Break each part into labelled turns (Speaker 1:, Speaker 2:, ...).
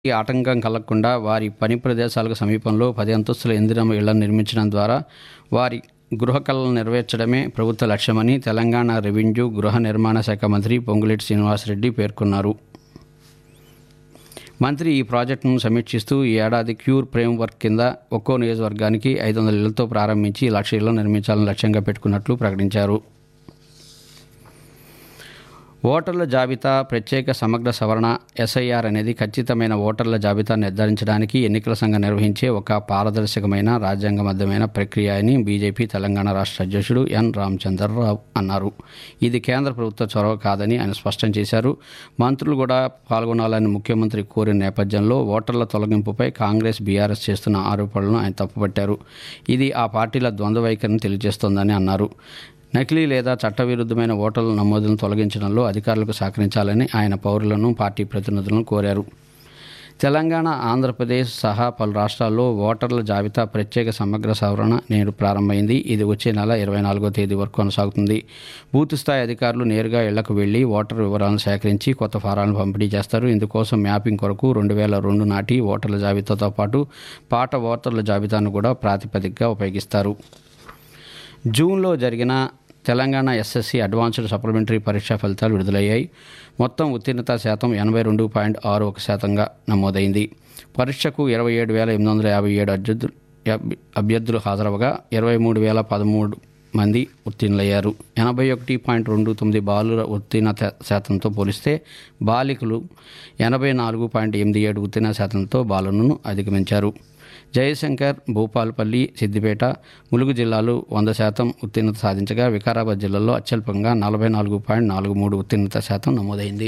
Speaker 1: ఈ ఆటంకం కలగకుండా వారి పని ప్రదేశాలకు సమీపంలో పది అంతస్తుల ఇందిరమ్మ ఇళ్లను నిర్మించడం ద్వారా వారి గృహ కళలను నెరవేర్చడమే ప్రభుత్వ లక్ష్యమని తెలంగాణ రెవెన్యూ గృహ నిర్మాణ శాఖ మంత్రి పొంగులేటి శ్రీనివాసరెడ్డి పేర్కొన్నారు మంత్రి ఈ ప్రాజెక్టును సమీక్షిస్తూ ఈ ఏడాది క్యూర్ ఫ్రేమ్ వర్క్ కింద ఒక్కో నియోజకవర్గానికి ఐదు వందల ఇళ్లతో ప్రారంభించి లక్ష ఇళ్లను నిర్మించాలని లక్ష్యంగా పెట్టుకున్నట్లు ప్రకటించారు ఓటర్ల జాబితా ప్రత్యేక సమగ్ర సవరణ ఎస్ఐఆర్ అనేది ఖచ్చితమైన ఓటర్ల జాబితా నిర్ధారించడానికి ఎన్నికల సంఘం నిర్వహించే ఒక పారదర్శకమైన రాజ్యాంగబద్ధమైన ప్రక్రియ అని బీజేపీ తెలంగాణ రాష్ట్ర అధ్యక్షుడు ఎన్ రామచంద్రరావు అన్నారు ఇది కేంద్ర ప్రభుత్వ చొరవ కాదని ఆయన స్పష్టం చేశారు మంత్రులు కూడా పాల్గొనాలని ముఖ్యమంత్రి కోరిన నేపథ్యంలో ఓటర్ల తొలగింపుపై కాంగ్రెస్ బీఆర్ఎస్ చేస్తున్న ఆరోపణలను ఆయన తప్పుపట్టారు ఇది ఆ పార్టీల ద్వంద్వ వైఖరిని తెలియజేస్తోందని అన్నారు నకిలీ లేదా చట్టవిరుద్ధమైన ఓటర్ల నమోదులను తొలగించడంలో అధికారులకు సహకరించాలని ఆయన పౌరులను పార్టీ ప్రతినిధులను కోరారు తెలంగాణ ఆంధ్రప్రదేశ్ సహా పలు రాష్ట్రాల్లో ఓటర్ల జాబితా ప్రత్యేక సమగ్ర సవరణ నేడు ప్రారంభమైంది ఇది వచ్చే నెల ఇరవై నాలుగో తేదీ వరకు కొనసాగుతుంది బూత్ స్థాయి అధికారులు నేరుగా ఇళ్లకు వెళ్లి ఓటర్ వివరాలను సేకరించి కొత్త ఫారాలను పంపిణీ చేస్తారు ఇందుకోసం మ్యాపింగ్ కొరకు రెండు వేల రెండు నాటి ఓటర్ల జాబితాతో పాటు పాట ఓటర్ల జాబితాను కూడా ప్రాతిపదికగా ఉపయోగిస్తారు జూన్లో జరిగిన తెలంగాణ ఎస్ఎస్సి అడ్వాన్స్డ్ సప్లిమెంటరీ పరీక్షా ఫలితాలు విడుదలయ్యాయి మొత్తం ఉత్తీర్ణత శాతం ఎనభై రెండు పాయింట్ ఆరు ఒక శాతంగా నమోదైంది పరీక్షకు ఇరవై ఏడు వేల ఎనిమిది వందల యాభై ఏడు అభ్యర్థులు అభ్యర్థులు హాజరవగా ఇరవై మూడు వేల పదమూడు మంది ఉత్తీర్ణులయ్యారు ఎనభై ఒకటి పాయింట్ రెండు తొమ్మిది బాలుర ఉత్తీర్ణత శాతంతో పోలిస్తే బాలికలు ఎనభై నాలుగు పాయింట్ ఎనిమిది ఏడు ఉత్తీర్ణ శాతంతో బాలులను అధిగమించారు జయశంకర్ భూపాలపల్లి సిద్దిపేట ములుగు జిల్లాలు వంద శాతం ఉత్తీర్ణత సాధించగా వికారాబాద్ జిల్లాలో అత్యల్పంగా నలభై నాలుగు పాయింట్ నాలుగు మూడు ఉత్తీర్ణత శాతం నమోదైంది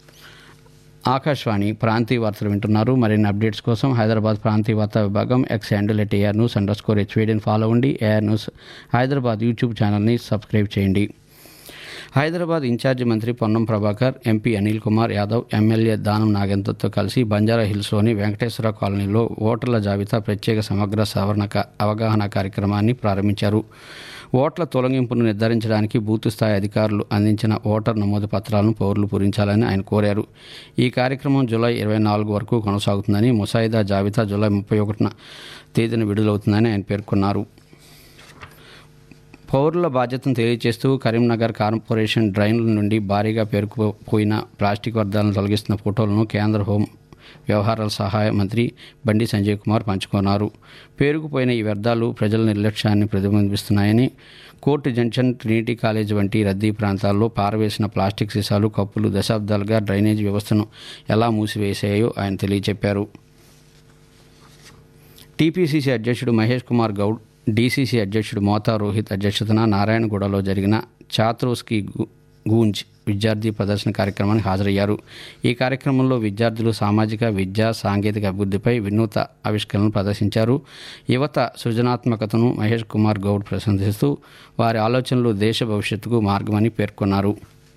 Speaker 1: ఆకాశవాణి ప్రాంతీయ వార్తలు వింటున్నారు మరిన్ని అప్డేట్స్ కోసం హైదరాబాద్ ప్రాంతీయ వార్తా విభాగం X handle at A R news underscore స్కోర్ హెచ్వీడిని ఫాలో అవ్వండి ఏఆర్ న్యూస్ హైదరాబాద్ యూట్యూబ్ ఛానల్ని సబ్స్క్రైబ్ చేయండి హైదరాబాద్ ఇన్ఛార్జి మంత్రి పొన్నం ప్రభాకర్ ఎంపీ అనిల్ కుమార్ యాదవ్ ఎమ్మెల్యే దానం నాగేంద్రతో కలిసి బంజారా హిల్స్లోని వెంకటేశ్వర కాలనీలో ఓటర్ల జాబితా ప్రత్యేక సమగ్ర సవరణ అవగాహన కార్యక్రమాన్ని ప్రారంభించారు ఓట్ల తొలగింపును నిర్ధారించడానికి బూత్ స్థాయి అధికారులు అందించిన ఓటర్ నమోదు పత్రాలను పౌరులు పూరించాలని ఆయన కోరారు ఈ కార్యక్రమం జూలై ఇరవై నాలుగు వరకు కొనసాగుతుందని ముసాయిదా జాబితా జూలై ముప్పై ఒకటిన తేదీన విడుదలవుతుందని ఆయన పేర్కొన్నారు పౌరుల బాధ్యతను తెలియజేస్తూ కరీంనగర్ కార్పొరేషన్ డ్రైన్ల నుండి భారీగా పేరుకుపోయిన ప్లాస్టిక్ వ్యర్థాలను తొలగిస్తున్న ఫోటోలను కేంద్ర హోం వ్యవహారాల సహాయ మంత్రి బండి సంజయ్ కుమార్ పంచుకున్నారు పేరుకుపోయిన ఈ వ్యర్థాలు ప్రజల నిర్లక్ష్యాన్ని ప్రతిబింబిస్తున్నాయని కోర్టు జంక్షన్ ట్రినిటీ కాలేజ్ వంటి రద్దీ ప్రాంతాల్లో పారవేసిన ప్లాస్టిక్ సీసాలు కప్పులు దశాబ్దాలుగా డ్రైనేజ్ వ్యవస్థను ఎలా మూసివేశాయో ఆయన తెలియచెప్పారు టీపీసీసీ అధ్యక్షుడు మహేష్ కుమార్ గౌడ్ డీసీసీ అధ్యక్షుడు మోతా రోహిత్ అధ్యక్షతన నారాయణగూడలో జరిగిన ఛాత్రోస్కి గూంజ్ విద్యార్థి ప్రదర్శన కార్యక్రమానికి హాజరయ్యారు ఈ కార్యక్రమంలో విద్యార్థులు సామాజిక విద్యా సాంకేతిక అభివృద్ధిపై వినూత ఆవిష్కరణలు ప్రదర్శించారు యువత సృజనాత్మకతను మహేష్ కుమార్ గౌడ్ ప్రశంసిస్తూ వారి ఆలోచనలు దేశ భవిష్యత్తుకు మార్గమని పేర్కొన్నారు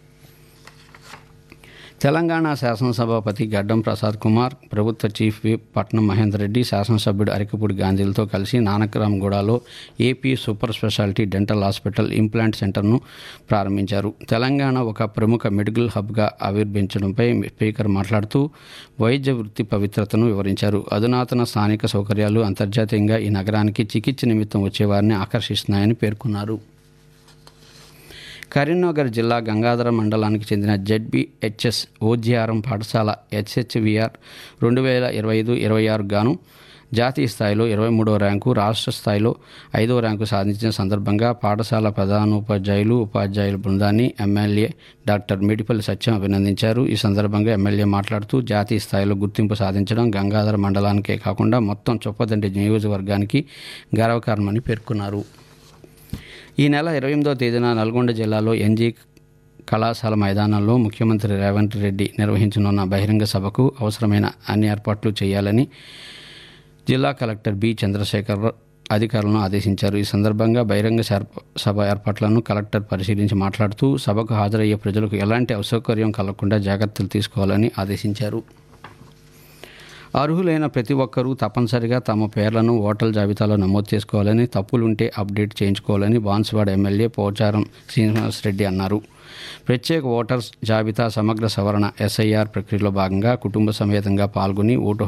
Speaker 1: తెలంగాణ శాసనసభాపతి గడ్డం ప్రసాద్ కుమార్ ప్రభుత్వ చీఫ్ విప్ పట్నం మహేందర్ రెడ్డి శాసనసభ్యుడు అరికపూడి గాంధీలతో కలిసి నానక్రామ్గూడలో AP super speciality dental hospital implant సెంటర్ను ప్రారంభించారు తెలంగాణ ఒక ప్రముఖ మెడికల్ హబ్గా ఆవిర్భించడంపై స్పీకర్ మాట్లాడుతూ వైద్య వృత్తి పవిత్రతను వివరించారు అధునాతన స్థానిక సౌకర్యాలు అంతర్జాతీయంగా ఈ నగరానికి చికిత్స నిమిత్తం వచ్చేవారిని ఆకర్షిస్తున్నాయని పేర్కొన్నారు కరీంనగర్ జిల్లా గంగాధర మండలానికి చెందిన జెడ్బిహెచ్ఎస్ ఓజిఆర్ఎం పాఠశాల హెచ్హెచ్విఆర్ రెండు వేల ఇరవై ఐదు ఇరవై ఆరు గాను జాతీయ స్థాయిలో ఇరవై మూడవ ర్యాంకు రాష్ట్ర స్థాయిలో ఐదవ ర్యాంకు సాధించిన సందర్భంగా పాఠశాల ప్రధానోపాధ్యాయులు ఉపాధ్యాయుల బృందాన్ని ఎమ్మెల్యే డాక్టర్ మేడిపల్లి సత్యం అభినందించారు ఈ సందర్భంగా ఎమ్మెల్యే మాట్లాడుతూ జాతీయ స్థాయిలో గుర్తింపు సాధించడం గంగాధర మండలానికే కాకుండా మొత్తం చొప్పదండి నియోజకవర్గానికి గర్వకారణమని పేర్కొన్నారు ఈ నెల ఇరవై ఎనిమిదవ తేదీన నల్గొండ జిల్లాలో ఎన్జీ కళాశాల మైదానంలో ముఖ్యమంత్రి రేవంత్ రెడ్డి నిర్వహించనున్న బహిరంగ సభకు అవసరమైన అన్ని ఏర్పాట్లు చేయాలని జిల్లా కలెక్టర్ బి చంద్రశేఖర్ అధికారులను ఆదేశించారు ఈ సందర్భంగా బహిరంగ సభ ఏర్పాట్లను కలెక్టర్ పరిశీలించి మాట్లాడుతూ సభకు హాజరయ్యే ప్రజలకు ఎలాంటి అసౌకర్యం కలగకుండా జాగ్రత్తలు తీసుకోవాలని ఆదేశించారు అర్హులైన ప్రతి ఒక్కరూ తప్పనిసరిగా తమ పేర్లను ఓటర్ల జాబితాలో నమోదు చేసుకోవాలని తప్పులుంటే అప్డేట్ చేయించుకోవాలని బాన్సువాడ ఎమ్మెల్యే పోచారం శ్రీనివాసరెడ్డి అన్నారు ప్రత్యేక ఓటర్స్ జాబితా సమగ్ర సవరణ ఎస్ఐఆర్ ప్రక్రియలో భాగంగా కుటుంబ సమేతంగా పాల్గొని ఓటు